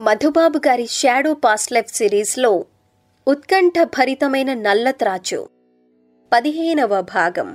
మధుబాబు గారి shadow past life సిరీస్లో ఉత్కంఠ భరితమైన నల్ల త్రాచు పదిహేనవ భాగం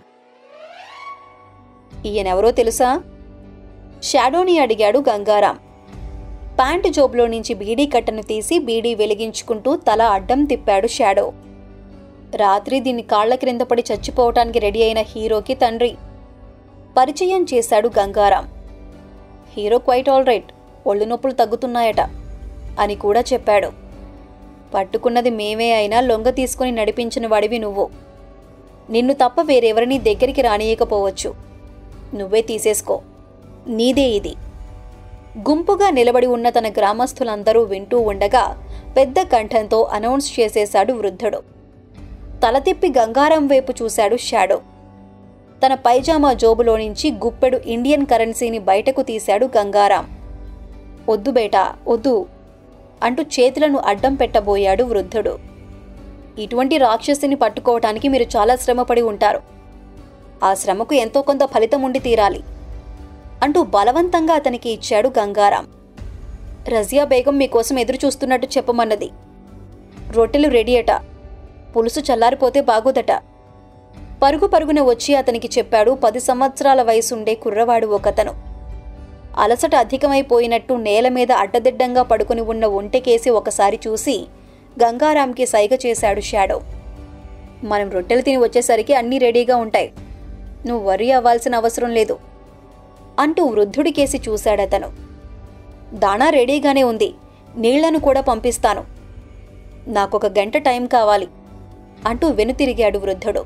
ఈయనెవరో తెలుసా షాడోని అడిగాడు గంగారాం ప్యాంటు జోబులో నుంచి బీడీ కట్టను తీసి బీడీ వెలిగించుకుంటూ తల అడ్డం తిప్పాడు షాడో రాత్రి దీన్ని కాళ్ల క్రింద పడి చచ్చిపోవటానికి రెడీ అయిన హీరోకి తండ్రి పరిచయం చేశాడు Gangaram hero quite all right ఒళ్ళు నొప్పులు తగ్గుతున్నాయట అని కూడా చెప్పాడు పట్టుకున్నది మేమే అయినా లొంగ తీసుకుని నడిపించిన వాడివి నువ్వు నిన్ను తప్ప వేరెవరినీ దగ్గరికి రానియకపోవచ్చు నువ్వే తీసేసుకో నీదే ఇది గుంపుగా నిలబడి ఉన్న తన గ్రామస్తులందరూ వింటూ ఉండగా పెద్ద కంఠంతో అనౌన్స్ చేసేశాడు వృద్ధుడు తల తిప్పి గంగారం వైపు చూశాడు షాడో తన పైజామా జోబులో నుంచి గుప్పెడు ఇండియన్ కరెన్సీని బయటకు తీశాడు గంగారాం వద్దు బేటా వద్దు అంటూ చేతులను అడ్డం పెట్టబోయాడు వృద్ధుడు ఇటువంటి రాక్షసిని పట్టుకోవటానికి మీరు చాలా శ్రమపడి ఉంటారు ఆ శ్రమకు ఎంతో కొంత ఫలితం ఉండి తీరాలి అంటూ బలవంతంగా అతనికి ఇచ్చాడు గంగారాం రజియా బేగం మీకోసం ఎదురు చూస్తున్నట్టు చెప్పమన్నది రొట్టెలు రెడీ అట పులుసు చల్లారిపోతే బాగోదట పరుగు పరుగున వచ్చి అతనికి చెప్పాడు పది సంవత్సరాల వయసుండే కుర్రవాడు ఒకతను అలసట అధికమైపోయినట్టు నేల మీద అడ్డదిడ్డంగా పడుకుని ఉన్న ఒంటెకేసి ఒకసారి చూసి గంగారాంకి సైగ చేశాడు షాడో మనం రొట్టెలు తిని వచ్చేసరికి అన్నీ రెడీగా ఉంటాయి నువ్వు వరి అవ్వాల్సిన అవసరం లేదు అంటూ వృద్ధుడికేసి చూశాడతను దాణా రెడీగానే ఉంది నీళ్లను కూడా పంపిస్తాను నాకొక గంట టైం కావాలి అంటూ వెనుతిరిగాడు వృద్ధుడు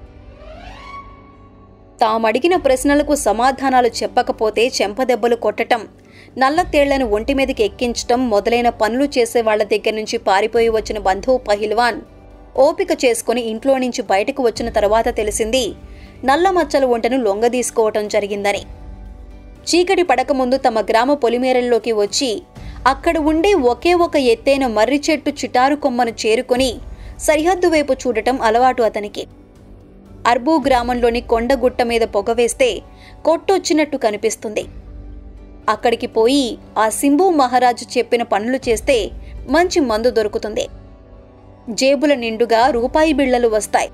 తామడిగిన ప్రశ్నలకు సమాధానాలు చెప్పకపోతే చెంపదెబ్బలు కొట్టటం నల్లతేళ్లను ఒంటి మీదకి ఎక్కించటం మొదలైన పనులు చేసే వాళ్ల దగ్గర నుంచి పారిపోయి వచ్చిన బంధువు పహిల్వాన్ ఓపిక చేసుకుని ఇంట్లో నుంచి బయటకు వచ్చిన తర్వాత తెలిసింది నల్ల మచ్చల ఒంటను లొంగదీసుకోవటం జరిగిందని చీకటి పడకముందు తమ గ్రామ పొలిమేరల్లోకి వచ్చి అక్కడ ఉండే ఒకే ఒక ఎత్తైన మర్రి చెట్టు చిటారు కొమ్మను చేరుకొని సరిహద్దు వైపు చూడటం అలవాటు అతనికి అర్బూ గ్రామంలోని కొండగుట్ట మీద పొగవేస్తే కొట్టొచ్చినట్టు కనిపిస్తుంది అక్కడికి పోయి ఆ సింబు మహారాజు చెప్పిన పనులు చేస్తే మంచి మందు దొరుకుతుంది జేబుల నిండుగా రూపాయి బిళ్లలు వస్తాయి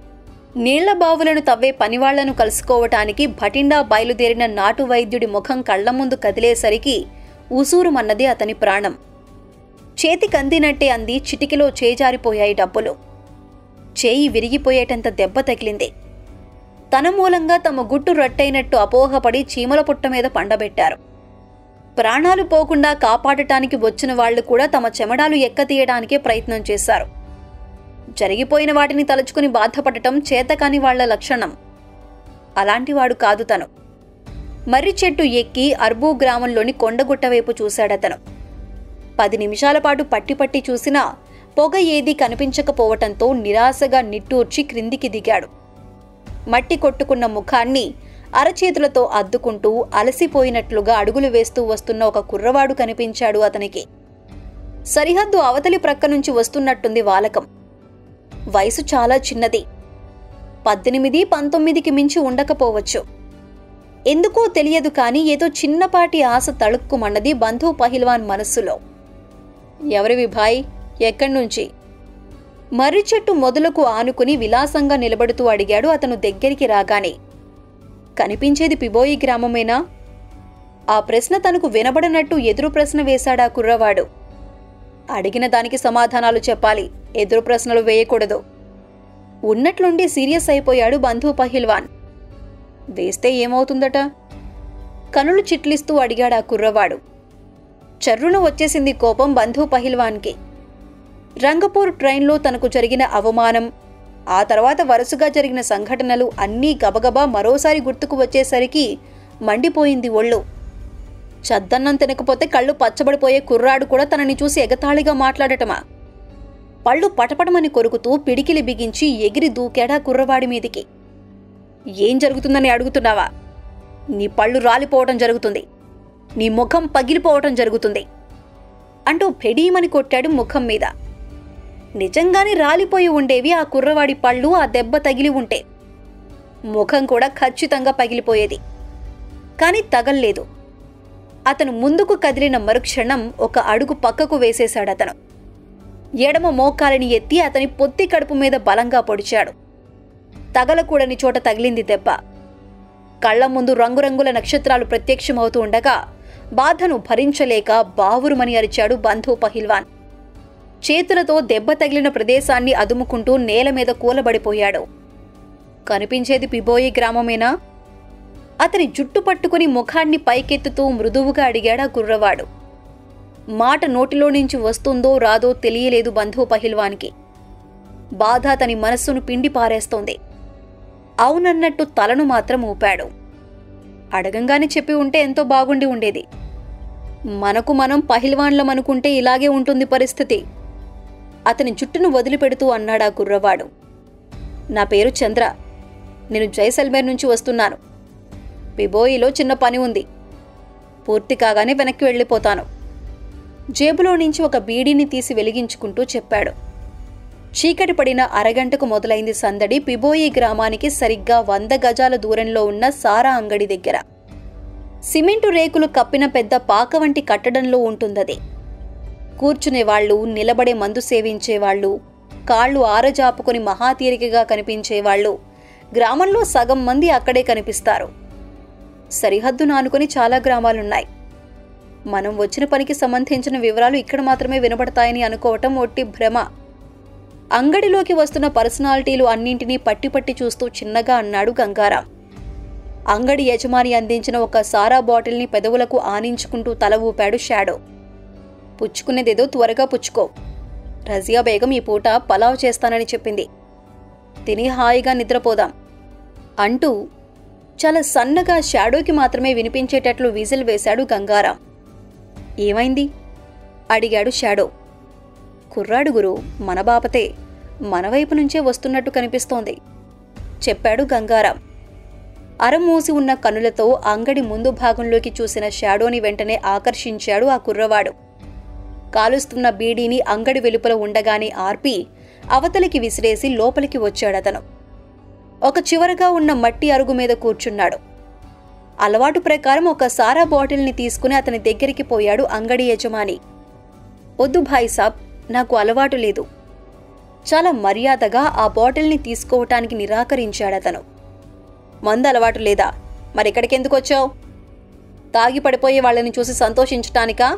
నీళ్ల బావులను తవ్వే పనివాళ్లను కలుసుకోవటానికి భటిండా బయలుదేరిన నాటు వైద్యుడి ముఖం కళ్ల ముందు కదిలేసరికి ఉసూరుమన్నది అతని ప్రాణం చేతికందినట్టే అంది చిటికిలో చేజారిపోయాయి డబ్బులు చేయి విరిగిపోయేటంత దెబ్బ తగిలింది తన మూలంగా తమ గుట్టు రట్టయినట్టు అపోహపడి చీమల పుట్ట మీద పండబెట్టారు ప్రాణాలు పోకుండా కాపాడటానికి వచ్చిన వాళ్లు కూడా తమ చెమడాలు ఎక్కతీయడానికే ప్రయత్నం చేశారు జరిగిపోయిన వాటిని తలుచుకుని బాధపడటం చేతకాని వాళ్ల లక్షణం అలాంటివాడు కాదు తను మర్రి చెట్టు ఎక్కి అర్బూ గ్రామంలోని కొండగుట్ట వైపు చూశాడతను పది నిమిషాల పాటు పట్టి పట్టి చూసినా పొగ ఏదీ కనిపించకపోవటంతో నిరాశగా నిట్టూర్చి క్రిందికి దిగాడు మట్టి కొట్టుకున్న ముఖాన్ని అరచేతులతో అద్దుకుంటూ అలసిపోయినట్లుగా అడుగులు వేస్తూ వస్తున్న ఒక కుర్రవాడు కనిపించాడు అతనికి సరిహద్దు అవతలి ప్రక్క నుంచి వస్తున్నట్టుంది వాలకం వయసు చాలా చిన్నది పద్దెనిమిది పంతొమ్మిదికి మించి ఉండకపోవచ్చు ఎందుకో తెలియదు కానీ ఏదో చిన్నపాటి ఆశ తళుక్కుమన్నది బంధు పహిల్వాన్ మనస్సులో ఎవరివి భాయ్ ఎక్కడి నుంచి మర్రి చెట్టు మొదలకు ఆనుకుని విలాసంగా నిలబడుతూ అడిగాడు అతను దగ్గరికి రాగానే కనిపించేది పిబోయి గ్రామమేనా ఆ ప్రశ్న తనకు వినబడనట్టు ఎదురు ప్రశ్న వేశాడా కుర్రవాడు అడిగిన దానికి సమాధానాలు చెప్పాలి ఎదురు ప్రశ్నలు వేయకూడదు ఉన్నట్లుండి సీరియస్ అయిపోయాడు బంధు పహిల్వాన్ వేస్తే ఏమవుతుందట కనులు చిట్లిస్తూ అడిగాడా కుర్రవాడు చర్రున వచ్చేసింది కోపం బంధు పహిల్వాన్కి రంగపూర్ ట్రైన్లో తనకు జరిగిన అవమానం ఆ తర్వాత వరుసగా జరిగిన సంఘటనలు అన్నీ గబగబా మరోసారి గుర్తుకు వచ్చేసరికి మండిపోయింది ఒళ్ళు చద్దన్నం తినకపోతే కళ్ళు పచ్చబడిపోయే కుర్రాడు కూడా తనని చూసి ఎగతాళిగా మాట్లాడటమా పళ్ళు పటపటమని కొరుకుతూ పిడికిలి బిగించి ఎగిరి దూకాడా కుర్రవాడి మీదికి ఏం జరుగుతుందని అడుగుతున్నావా నీ పళ్ళు రాలిపోవటం జరుగుతుంది నీ ముఖం పగిలిపోవటం జరుగుతుంది అంటూ ఫెడీమని కొట్టాడు ముఖం మీద నిజంగానే రాలిపోయి ఉండేవి ఆ కుర్రవాడి పళ్ళు ఆ దెబ్బ తగిలి ఉంటే ముఖం కూడా ఖచ్చితంగా పగిలిపోయేది కాని తగల్లేదు అతను ముందుకు కదిలిన మరుక్షణం ఒక అడుగు పక్కకు వేసేశాడతను ఎడమ మోకాలిని ఎత్తి అతని పొత్తి కడుపు మీద బలంగా పొడిచాడు తగలకూడని చోట తగిలింది దెబ్బ కళ్ల ముందు రంగురంగుల నక్షత్రాలు ప్రత్యక్షమవుతూ ఉండగా బాధను భరించలేక బావురుమని అరిచాడు బంధు పహిల్వాన్ చేతులతో దెబ్బ తగిలిన ప్రదేశాన్ని అదుముకుంటూ నేల మీద కూలబడిపోయాడు కనిపించేది పిబోయి గ్రామమేనా అతని జుట్టు పట్టుకుని ముఖాన్ని పైకెత్తుతూ మృదువుగా అడిగాడా గుర్రవాడు మాట నోటిలో నుంచి వస్తుందో రాదో తెలియలేదు బంధు పహిల్వాన్కి బాధ అతని మనస్సును పిండి పారేస్తోంది అవునన్నట్టు తలను మాత్రం ఊపాడు అడగంగానే చెప్పి ఉంటే ఎంతో బాగుండి ఉండేది మనకు మనం పహిల్వాన్లం అనుకుంటే ఇలాగే ఉంటుంది పరిస్థితి అతని జుట్టును వదిలిపెడుతూ అన్నాడా గుర్రవాడు నా పేరు చంద్ర నేను జైసల్మేర్ నుంచి వస్తున్నాను పిబోయిలో చిన్న పని ఉంది పూర్తి కాగానే వెనక్కి వెళ్ళిపోతాను జేబులో నుంచి ఒక బీడీని తీసి వెలిగించుకుంటూ చెప్పాడు చీకటి పడిన అరగంటకు మొదలైంది సందడి పిబోయి గ్రామానికి సరిగ్గా వంద గజాల దూరంలో ఉన్న సారా అంగడి దగ్గర సిమెంటు రేకులు కప్పిన పెద్ద పాక వంటి కట్టడంలో ఉంటుందది కూర్చునేవాళ్లు నిలబడే మందు సేవించేవాళ్లు కాళ్ళు ఆరజాపుకొని మహాతీరికగా కనిపించేవాళ్లు గ్రామంలో సగం మంది అక్కడే కనిపిస్తారు సరిహద్దును ఆనుకొని చాలా గ్రామాలున్నాయి మనం వచ్చిన పనికి సంబంధించిన వివరాలు ఇక్కడ మాత్రమే వినబడతాయని అనుకోవటం ఒట్టి భ్రమ అంగడిలోకి వస్తున్న పర్సనాలిటీలు అన్నింటినీ పట్టి పట్టి చూస్తూ చిన్నగా అన్నాడు గంగారాం అంగడి యజమాని అందించిన ఒక సారా బాటిల్ని పెదవులకు ఆనించుకుంటూ తల ఊపాడు షాడో పుచ్చుకునేదేదో త్వరగా పుచ్చుకో రజియా బేగం ఈ పూట పలావ్ చేస్తానని చెప్పింది తిని హాయిగా నిద్రపోదాం అంటూ చాలా సన్నగా షాడోకి మాత్రమే వినిపించేటట్లు విజిల్ వేశాడు గంగారాం ఏమైంది అడిగాడు షాడో కుర్రాడు గురు మన బాపతే మన వైపు నుంచే వస్తున్నట్టు కనిపిస్తోంది చెప్పాడు గంగారాం అరమూసి ఉన్న కనులతో అంగడి ముందు భాగంలోకి చూసిన షాడోని వెంటనే ఆకర్షించాడు ఆ కుర్రవాడు కాలుస్తున్న బీడీని అంగడి వెలుపల ఉండగానే ఆర్పి అవతలికి విసిరేసి లోపలికి వచ్చాడతను ఒక చివరగా ఉన్న మట్టి అరుగు మీద కూర్చున్నాడు అలవాటు ప్రకారం ఒక సారా బాటిల్ని తీసుకుని అతని దగ్గరికి పోయాడు అంగడి యజమాని వద్దు భాయ్ సాబ్ నాకు అలవాటు లేదు చాలా మర్యాదగా ఆ బాటిల్ని తీసుకోవటానికి నిరాకరించాడతను మందు అలవాటు లేదా మరిక్కడికెందుకు వచ్చావు తాగి పడిపోయే వాళ్ళని చూసి సంతోషించటానికా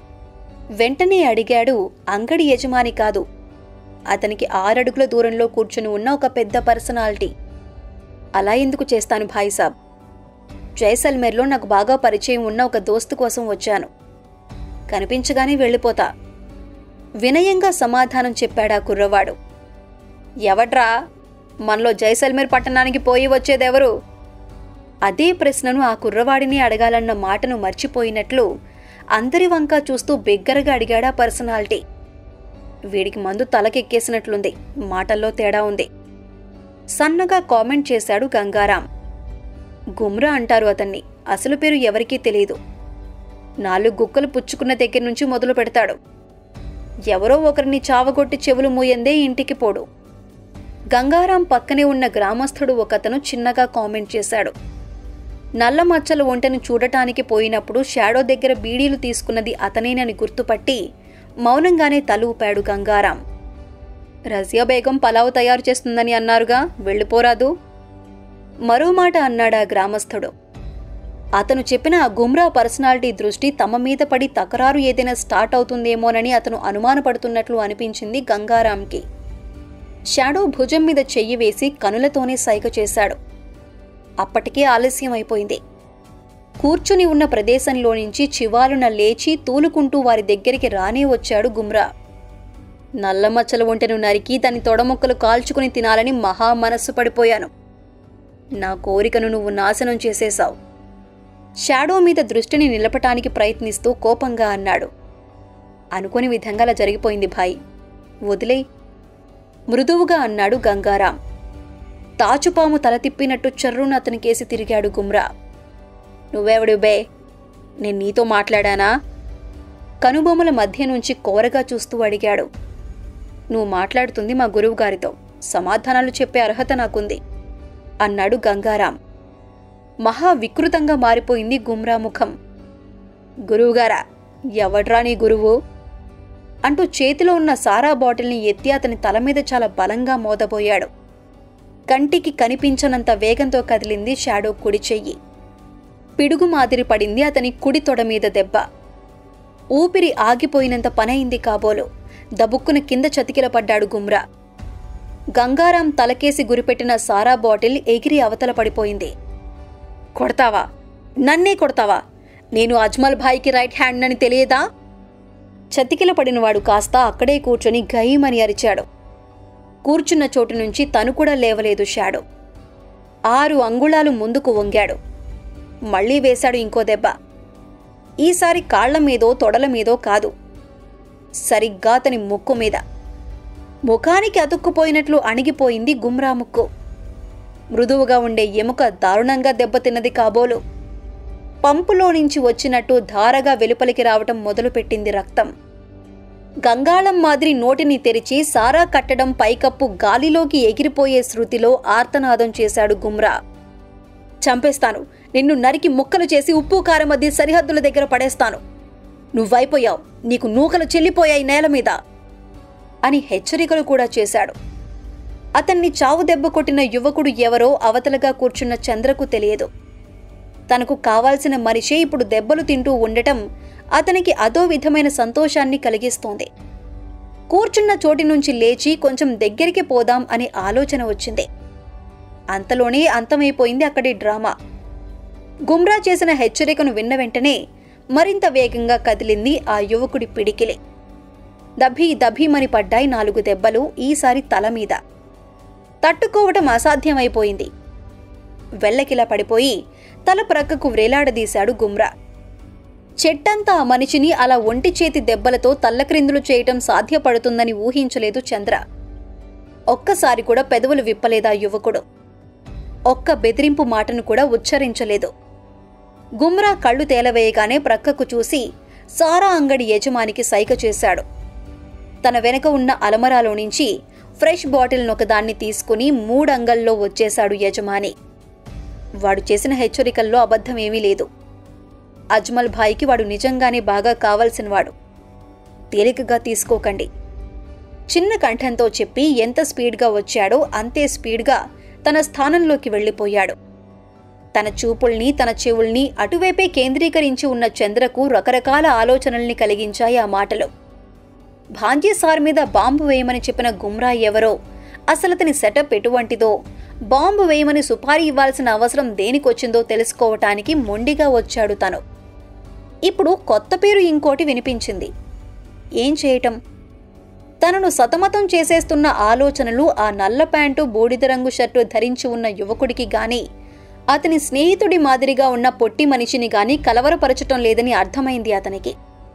వెంటనే అడిగాడు అంగడి యజమాని కాదు అతనికి ఆరడుగుల దూరంలో కూర్చుని ఉన్న ఒక పెద్ద పర్సనాలిటీ అలా ఎందుకు చేస్తాను భాయ్ సాబ్ జైసల్మేర్లో నాకు బాగా పరిచయం ఉన్న ఒక దోస్తు కోసం వచ్చాను కనిపించగానే వెళ్ళిపోతా వినయంగా సమాధానం చెప్పాడా కుర్రవాడు ఎవడ్రా మనలో జైసల్మేర్ పట్టణానికి పోయి వచ్చేదెవరు అదే ప్రశ్నను ఆ కుర్రవాడిని అడగాలన్న మాటను మర్చిపోయినట్లు అందరి వంక చూస్తూ బిగ్గరగా అడిగాడా పర్సనాలిటీ వీడికి మందు తలకెక్కేసినట్లుంది మాటల్లో తేడా ఉంది సన్నగా కామెంట్ చేశాడు గంగారాం గుమ్రా అంటారు అతన్ని అసలు పేరు ఎవరికీ తెలియదు నాలుగు గుక్కలు పుచ్చుకున్న దగ్గర నుంచి మొదలు పెడతాడు ఎవరో ఒకరిని చావగొట్టి చెవులు మూయందే ఇంటికి పోడు గంగారాం పక్కనే ఉన్న గ్రామస్థుడు ఒకతను చిన్నగా కామెంట్ చేశాడు నల్ల మచ్చల ఒంటెను చూడటానికి పోయినప్పుడు షాడో దగ్గర బీడీలు తీసుకున్నది అతనేనని గుర్తుపట్టి మౌనంగానే తల ఊపాడు గంగారాం రజియా బేగం పలావ్ తయారు చేస్తుందని అన్నారుగా వెళ్ళిపోరాదు మరో మాట అన్నాడా గ్రామస్థుడు అతను చెప్పిన ఆ గుమ్రా పర్సనాలిటీ దృష్టి తమ మీద పడి తకరారు ఏదైనా స్టార్ట్ అవుతుందేమోనని అతను అనుమానపడుతున్నట్లు అనిపించింది గంగారాంకి షాడో భుజం మీద చెయ్యి వేసి కనులతోనే సైగ చేశాడు అప్పటికే ఆలస్యం అయిపోయింది కూర్చుని ఉన్న ప్రదేశంలో నుంచి చివాలున లేచి తూలుకుంటూ వారి దగ్గరికి రానే వచ్చాడు గుమ్రా నల్లమచ్చల ఒంటెను నరికి దాని తొడముక్కలు కాల్చుకుని తినాలని మహా మనస్సు పడిపోయాను నా కోరికను నువ్వు నాశనం చేసేశావు షాడో మీద దృష్టిని నిలపటానికి ప్రయత్నిస్తూ కోపంగా అన్నాడు అనుకోని విధంగా అలా జరిగిపోయింది భాయ్ వదిలే మృదువుగా అన్నాడు గంగారాం తాచుపాము తల తిప్పినట్టు చర్రున అతనికేసి తిరిగాడు గుమ్రా నువ్వెవడు బే నేను నీతో మాట్లాడానా కనుబొమ్మల మధ్య నుంచి కోరగా చూస్తూ అడిగాడు నువ్వు మాట్లాడుతుంది మా గురువుగారితో సమాధానాలు చెప్పే అర్హత నాకుంది అన్నాడు గంగారాం మహా వికృతంగా మారిపోయింది గుమ్రా ముఖం గురువుగారా ఎవడ్రా నీ గురువు అంటూ చేతిలో ఉన్న సారా బాటిల్ని ఎత్తి అతని తల మీద చాలా బలంగా మోదబోయాడు కంటికి కనిపించనంత వేగంతో కదిలింది షాడో కుడి చెయ్యి పిడుగు మాదిరి పడింది అతని కుడి తొడ మీద దెబ్బ ఊపిరి ఆగిపోయినంత పనయింది కాబోలు దబుక్కున కింద చతికిల పడ్డాడు గుమ్రా గంగారాం తలకేసి గురిపెట్టిన సారా బాటిల్ ఎగిరి అవతల పడిపోయింది కొడతావా నన్నే కొడతావా నేను అజ్మల్ భాయ్కి రైట్ హ్యాండ్ అని తెలియదా చతికిల పడినవాడు కాస్త అక్కడే కూర్చొని గయమని అరిచాడు కూర్చున్న చోటు నుంచి తను కూడా లేవలేదు షాడో ఆరు అంగుళాలు ముందుకు వంగాడు మళ్ళీ వేశాడు ఇంకో దెబ్బ ఈసారి కాళ్ల మీదో తొడల మీదో కాదు సరిగ్గా అతని ముక్కు మీద ముఖానికి అతుక్కుపోయినట్లు అణిగిపోయింది గుమ్రా ముక్కు మృదువుగా ఉండే ఎముక దారుణంగా దెబ్బతిన్నది కాబోలు పంపులో నుంచి వచ్చినట్టు ధారగా వెలుపలికి రావటం మొదలుపెట్టింది రక్తం గంగాళం మాదిరి నోటిని తెరిచి సారా కట్టడం పైకప్పు గాలిలోకి ఎగిరిపోయే శృతిలో ఆర్తనాదం చేశాడు గుమ్రా చంపేస్తాను నిన్ను నరికి ముక్కలు చేసి ఉప్పు కారం మధ్య సరిహద్దుల దగ్గర పడేస్తాను నువ్వైపోయావు నీకు నూకలు చెల్లిపోయాయి నేల మీద అని హెచ్చరికలు కూడా చేశాడు అతన్ని చావు దెబ్బ కొట్టిన యువకుడు ఎవరో అవతలగా కూర్చున్న చంద్రకు తెలియదు తనకు కావాల్సిన మనిషే ఇప్పుడు దెబ్బలు తింటూ ఉండటం అతనికి అదో విధమైన సంతోషాన్ని కలిగిస్తోంది కూర్చున్న చోటి నుంచి లేచి కొంచెం దగ్గరికి పోదాం అనే ఆలోచన వచ్చింది అంతలోనే అంతమైపోయింది అక్కడి డ్రామా గుమ్రా చేసిన హెచ్చరికను విన్న వెంటనే మరింత వేగంగా కదిలింది ఆ యువకుడి పిడికిలి దభీ దభీమని పడ్డాయి నాలుగు దెబ్బలు ఈసారి తల మీద తట్టుకోవటం అసాధ్యమైపోయింది వెల్లకిలా పడిపోయి తల ప్రక్కకు వ్రేలాడదీశాడు గుమ్రా చెట్టంతా ఆ మనిషిని అలా ఒంటి చేతి దెబ్బలతో తల్లక్రిందులు చేయటం సాధ్యపడుతుందని ఊహించలేదు చంద్ర ఒక్కసారి కూడా పెదవులు విప్పలేదా యువకుడు ఒక్క బెదిరింపు మాటను కూడా ఉచ్చరించలేదు గుమ్రా కళ్ళు తేలవేయగానే ప్రక్కకు చూసి సారా అంగడి యజమానికి సైగ చేశాడు తన వెనక ఉన్న అలమరాలో నుంచి ఫ్రెష్ బాటిల్ ఒకదాన్ని తీసుకుని మూడంగల్లో వచ్చేశాడు యజమాని వాడు చేసిన హెచ్చరికల్లో అబద్ధమేమీ లేదు అజ్మల్ భాయ్కి వాడు నిజంగానే బాగా కావలసినవాడు తేలికగా తీసుకోకండి చిన్న కంఠంతో చెప్పి ఎంత స్పీడ్గా వచ్చాడో అంతే స్పీడ్గా తన స్థానంలోకి వెళ్ళిపోయాడు తన చూపుల్ని తన చెవుల్ని అటువైపే కేంద్రీకరించి ఉన్న చంద్రకు రకరకాల ఆలోచనల్ని కలిగించాయి ఆ మాటలు భాంజీ సార్ మీద బాంబు వేయమని చెప్పిన గుమ్రా ఎవరో అసలతని సెటప్ ఎటువంటిదో బాంబు వేయమని సుపారీ ఇవ్వాల్సిన అవసరం దేనికొచ్చిందో తెలుసుకోవటానికి మొండిగా వచ్చాడు తను ఇప్పుడు కొత్త పేరు ఇంకోటి వినిపించింది ఏం చేయటం తనను సతమతం చేసేస్తున్న ఆలోచనలు ఆ నల్ల ప్యాంటు బూడిద రంగు షర్టు ధరించి ఉన్న యువకుడికి గాని అతని స్నేహితుడి మాదిరిగా ఉన్న పొట్టి మనిషిని గాని కలవరపరచటం లేదని అర్థమైంది అతనికి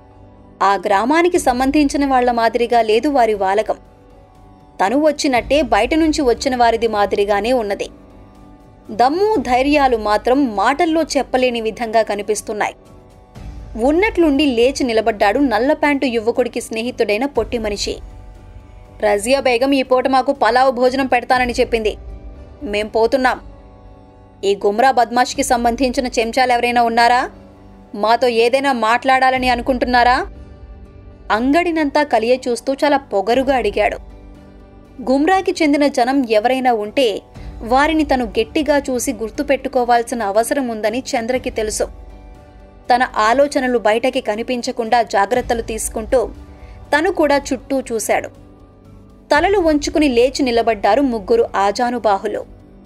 ఆ గ్రామానికి సంబంధించిన వాళ్ల మాదిరిగా లేదు వారి వాలకం తను వచ్చినట్టే బయట నుంచి వచ్చిన వారిది మాదిరిగానే ఉన్నది దమ్ము ధైర్యాలు మాత్రం మాటల్లో చెప్పలేని విధంగా కనిపిస్తున్నాయి ఉన్నట్లుండి లేచి నిలబడ్డాడు నల్ల ప్యాంటు యువకుడికి స్నేహితుడైన పొట్టి మనిషి రజియా బేగం ఈ పూట మాకు పలావ్ భోజనం పెడతానని చెప్పింది మేం పోతున్నాం ఈ గుమ్రా బద్మాష్కి సంబంధించిన చెంచాలు ఎవరైనా ఉన్నారా మాతో ఏదైనా మాట్లాడాలని అనుకుంటున్నారా అంగడినంతా కలియ చూస్తూ చాలా పొగరుగా అడిగాడు గుమ్రాకి చెందిన జనం ఎవరైనా ఉంటే వారిని తను గట్టిగా చూసి గుర్తుపెట్టుకోవాల్సిన అవసరం ఉందని చంద్రకి తెలుసు తన ఆలోచనలు బయటకి కనిపించకుండా జాగ్రత్తలు తీసుకుంటూ తను కూడా చుట్టూ చూశాడు తలలు వంచుకుని లేచి నిలబడ్డారు ముగ్గురు ఆజానుబాహులు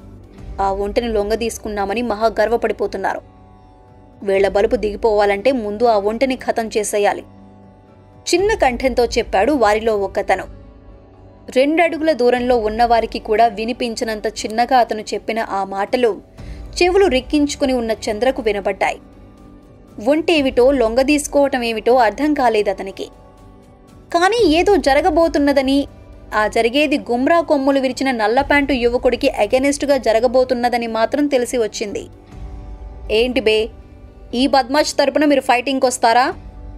ఆ ఒంటిని లొంగదీసుకున్నామని మహా గర్వపడిపోతున్నారు వీళ్ల బలుపు దిగిపోవాలంటే ముందు ఆ ఒంటిని ఖతం చేసేయాలి చిన్న కంఠంతో చెప్పాడు వారిలో ఒకతను రెండడుగుల దూరంలో ఉన్నవారికి కూడా వినిపించినంత చిన్నగా అతను చెప్పిన ఆ మాటలు చెవులు రిక్కించుకుని ఉన్న చంద్రకు వినబడ్డాయి ఒంటేమిటో లొంగదీసుకోవటం ఏమిటో అర్థం కాలేదు అతనికి కానీ ఏదో జరగబోతున్నదని ఆ జరిగేది గుమ్రా కొమ్ములు విరిచిన నల్ల ప్యాంటు యువకుడికి అగెనిస్టుగా జరగబోతున్నదని మాత్రం తెలిసి వచ్చింది ఏంటి బే ఈ బద్మాష్ తరపున మీరు ఫైటింగ్కి వస్తారా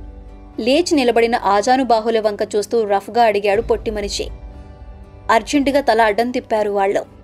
లేచి నిలబడిన ఆజానుబాహుల వంక చూస్తూ రఫ్గా అడిగాడు పొట్టి మనిషి అర్జెంటుగా తల అడ్డం తిప్పారు వాళ్ళు